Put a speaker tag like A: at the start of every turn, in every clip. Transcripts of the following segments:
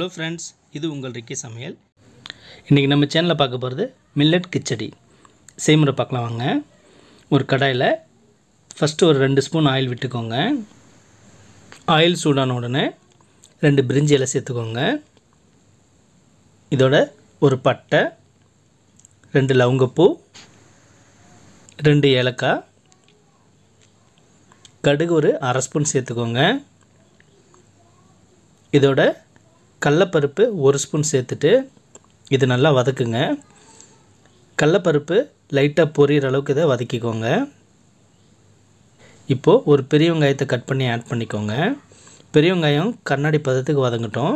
A: friends இது உங்கள் Ricky சமையல் இன்றைக்கி நம்ம சேனலில் பார்க்க போகிறது மில்லட் கிச்சடி செய்முறை பார்க்கலாம் வாங்க ஒரு கடாயில் ஃபஸ்ட்டு ஒரு ரெண்டு ஸ்பூன் ஆயில் விட்டுக்கோங்க ஆயில் சூடான உடனே ரெண்டு பிரிஞ்சி இலை சேர்த்துக்கோங்க இதோட ஒரு பட்டை ரெண்டு லவங்கப்பூ ரெண்டு ஏலக்காய் கடுகு ஒரு அரை ஸ்பூன் சேர்த்துக்கோங்க இதோட கடலப்பருப்பு ஒரு ஸ்பூன் சேர்த்துட்டு இது நல்லா வதக்குங்க கடலப்பருப்பு லைட்டாக பொரியிற அளவுக்கு இதை வதக்கிக்கோங்க இப்போது ஒரு பெரிய வெங்காயத்தை கட் பண்ணி ஆட் பண்ணிக்கோங்க பெரிய வெங்காயம் கண்ணாடி பதத்துக்கு வதங்கட்டும்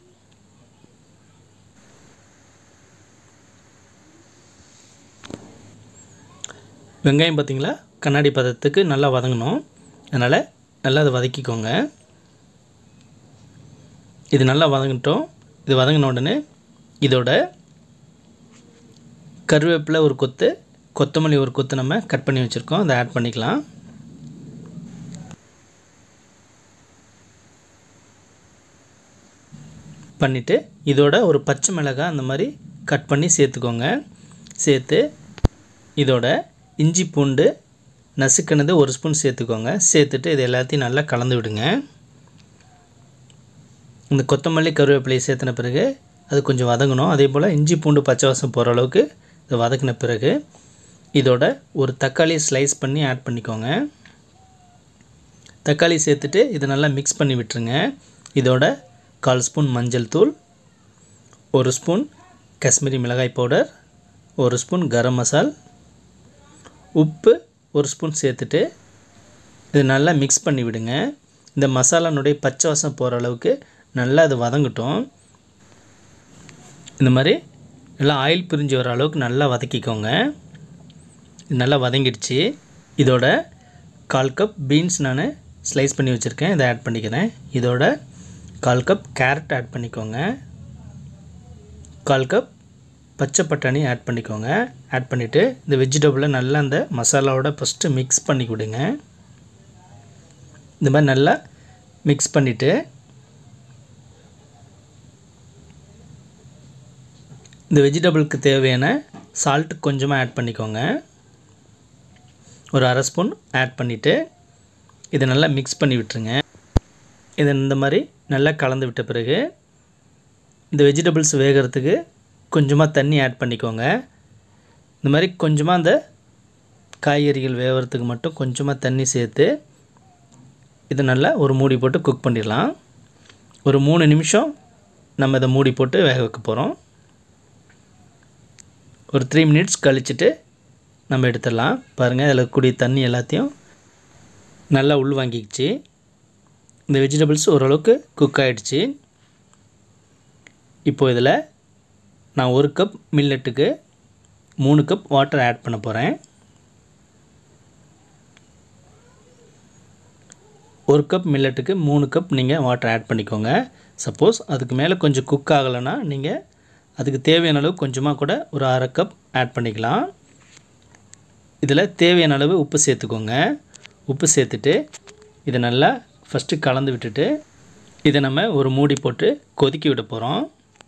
A: வெங்காயம் பார்த்திங்களா கண்ணாடி பதத்துக்கு நல்லா வதங்கணும் அதனால் நல்லா அதை வதக்கிக்கோங்க இது நல்லா வதங்கட்டும் இது வதங்கின உடனே இதோட கருவேப்பிலை ஒரு கொத்து கொத்தமல்லி ஒரு கொத்து நம்ம கட் பண்ணி வச்சுருக்கோம் அதை ஆட் பண்ணிக்கலாம் பண்ணிவிட்டு இதோட ஒரு பச்சை மிளகாய் அந்த மாதிரி கட் பண்ணி சேர்த்துக்கோங்க சேர்த்து இதோட இஞ்சி பூண்டு நசுக்கினது ஒரு ஸ்பூன் சேர்த்துக்கோங்க சேர்த்துட்டு இது எல்லாத்தையும் நல்லா கலந்து விடுங்க இந்த கொத்தமல்லி கருவேப்பிலையை சேர்த்துன பிறகு அது கொஞ்சம் வதங்கணும் அதே போல் இஞ்சி பூண்டு பச்சை வாசம் போகிற அளவுக்கு இதை வதக்கின பிறகு இதோட ஒரு தக்காளி ஸ்லைஸ் பண்ணி ஆட் பண்ணிக்கோங்க தக்காளி சேர்த்துட்டு இதை நல்லா மிக்ஸ் பண்ணி விட்டுருங்க இதோட கால் ஸ்பூன் மஞ்சள் தூள் ஒரு ஸ்பூன் காஷ்மீரி மிளகாய் பவுடர் ஒரு ஸ்பூன் கரம் மசால் உப்பு ஒரு ஸ்பூன் சேர்த்துட்டு இது நல்லா மிக்ஸ் பண்ணி விடுங்க இந்த மசாலானுடைய பச்சை வாசம் போகிற அளவுக்கு நல்லா அது வதங்கட்டும் இந்த மாதிரி நல்லா ஆயில் பிரிஞ்சு வர அளவுக்கு நல்லா வதக்கிக்கோங்க இது நல்லா வதங்கிடுச்சு இதோட கால் கப் பீன்ஸ் நான் ஸ்லைஸ் பண்ணி வச்சுருக்கேன் இதை ஆட் பண்ணிக்கிறேன் இதோட கால் கப் கேரட் ஆட் பண்ணிக்கோங்க கால் கப் பச்சை பட்டாணி ஆட் பண்ணிக்கோங்க ஆட் பண்ணிவிட்டு இந்த வெஜிடபிளை நல்லா அந்த மசாலாவோட ஃபஸ்ட்டு மிக்ஸ் பண்ணி விடுங்க இந்த மாதிரி நல்லா மிக்ஸ் பண்ணிவிட்டு இந்த வெஜிடபிளுக்கு தேவையான சால்ட் கொஞ்சமாக ஆட் பண்ணிக்கோங்க ஒரு அரை ஸ்பூன் ஆட் பண்ணிவிட்டு இதை நல்லா மிக்ஸ் பண்ணி விட்டுருங்க இதை இந்த மாதிரி நல்லா கலந்து விட்ட பிறகு இந்த வெஜிடபிள்ஸ் வேகிறதுக்கு கொஞ்சமாக தண்ணி ஆட் பண்ணிக்கோங்க இந்த மாதிரி கொஞ்சமாக அந்த காய்கறிகள் வேகிறதுக்கு மட்டும் கொஞ்சமாக தண்ணி சேர்த்து இதை நல்லா ஒரு மூடி போட்டு குக் பண்ணிடலாம் ஒரு மூணு நிமிஷம் நம்ம இதை மூடி போட்டு வேக வைக்க போகிறோம் ஒரு த்ரீ மினிட்ஸ் கழிச்சிட்டு நம்ம எடுத்துடலாம் பாருங்கள் அதில் கூடிய தண்ணி எல்லாத்தையும் நல்லா உள் வாங்கிக்கிச்சு இந்த வெஜிடபிள்ஸ் ஓரளவுக்கு குக் ஆகிடுச்சு இப்போது இதில் நான் ஒரு கப் மில்லட்டுக்கு மூணு கப் வாட்டர் ஆட் பண்ண போகிறேன் ஒரு கப் மில்லட்டுக்கு மூணு கப் நீங்கள் வாட்டர் ஆட் பண்ணிக்கோங்க சப்போஸ் அதுக்கு மேலே கொஞ்சம் குக் ஆகலைன்னா நீங்கள் அதுக்கு தேவையான அளவு கொஞ்சமாக கூட ஒரு அரை கப் ஆட் பண்ணிக்கலாம் இதில் தேவையான அளவு உப்பு சேர்த்துக்கோங்க உப்பு சேர்த்துட்டு இதை நல்லா ஃபஸ்ட்டு கலந்து விட்டுட்டு இதை நம்ம ஒரு மூடி போட்டு கொதிக்க விட போகிறோம்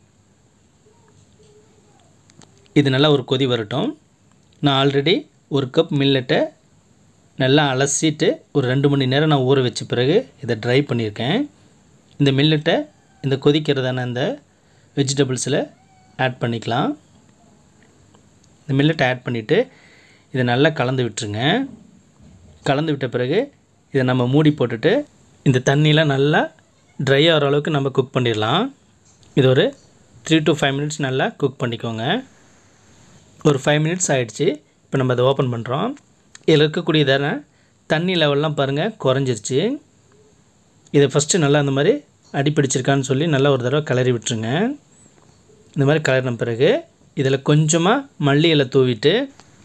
A: இது நல்லா ஒரு கொதி வரட்டும் நான் ஆல்ரெடி ஒரு கப் மில்லட்டை நல்லா அலசிட்டு ஒரு ரெண்டு மணி நேரம் நான் ஊற வச்ச பிறகு இதை ட்ரை பண்ணியிருக்கேன் இந்த மில்லட்டை இந்த கொதிக்கிறதான இந்த வெஜிடபிள்ஸில் ஆட் பண்ணிக்கலாம் இந்த மில்லட்டை ஆட் பண்ணிவிட்டு இதை நல்லா கலந்து விட்டுருங்க கலந்து விட்ட பிறகு இதை நம்ம மூடி போட்டுட்டு இந்த தண்ணியில் நல்லா ட்ரை ஆகிற அளவுக்கு நம்ம குக் பண்ணிடலாம் இது ஒரு த்ரீ டு ஃபைவ் மினிட்ஸ் நல்லா குக் பண்ணிக்கோங்க ஒரு ஃபைவ் மினிட்ஸ் ஆகிடுச்சு இப்போ நம்ம அதை ஓப்பன் பண்ணுறோம் இதில் இருக்கக்கூடியதான தண்ணி லெவல்லாம் பாருங்கள் குறைஞ்சிருச்சு இதை ஃபஸ்ட்டு நல்லா அந்த மாதிரி அடிப்பிடிச்சிருக்கான்னு சொல்லி நல்லா ஒரு தடவை கிளறி விட்டுருங்க இந்த மாதிரி கலரின பிறகு இதில் கொஞ்சமாக மல்லி இலை தூவிட்டு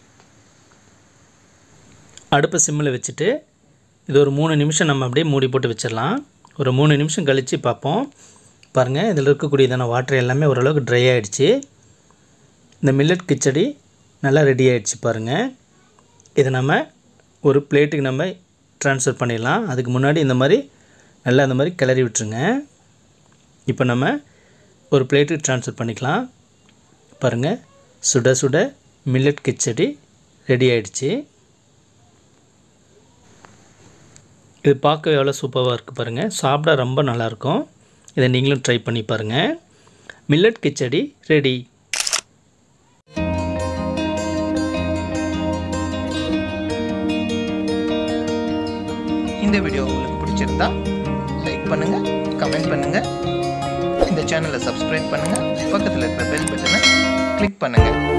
A: அடுப்பை சிம்மில் வச்சுட்டு இது ஒரு மூணு நிமிஷம் நம்ம அப்படியே மூடி போட்டு வச்சிடலாம் ஒரு மூணு நிமிஷம் கழித்து பார்ப்போம் பாருங்கள் இதில் இருக்கக்கூடியதான வாட்டர் எல்லாமே ஓரளவுக்கு ட்ரை ஆகிடுச்சு இந்த மில்லட் கிச்சடி நல்லா ரெடி ஆகிடுச்சு பாருங்கள் இதை நம்ம ஒரு பிளேட்டுக்கு நம்ம ட்ரான்ஸ்ஃபர் பண்ணிடலாம் அதுக்கு முன்னாடி இந்த மாதிரி நல்லா அந்த மாதிரி கிளறி விட்டுருங்க இப்போ நம்ம ஒரு பிளேட்டுக்கு ட்ரான்ஸ்ஃபர் பண்ணிக்கலாம் பாருங்கள் சுட சுட மில்லட் கிச்சடி ரெடி ஆயிடுச்சு இது பார்க்க எவ்வளோ சூப்பராக இருக்குது பாருங்கள் சாப்பிட ரொம்ப நல்லாயிருக்கும் இதை நீங்களும் ட்ரை பண்ணி பாருங்கள் மில்லட் கிச்சடி ரெடி
B: இந்த வீடியோ உங்களுக்கு பிடிச்சிருந்தா லைக் பண்ணுங்க கமெண்ட் பண்ணுங்க இந்த சேனலை சப்ஸ்கிரைப் பண்ணுங்க பக்கத்தில் இருக்கிற பெல் பட்டனை கிளிக் பண்ணுங்க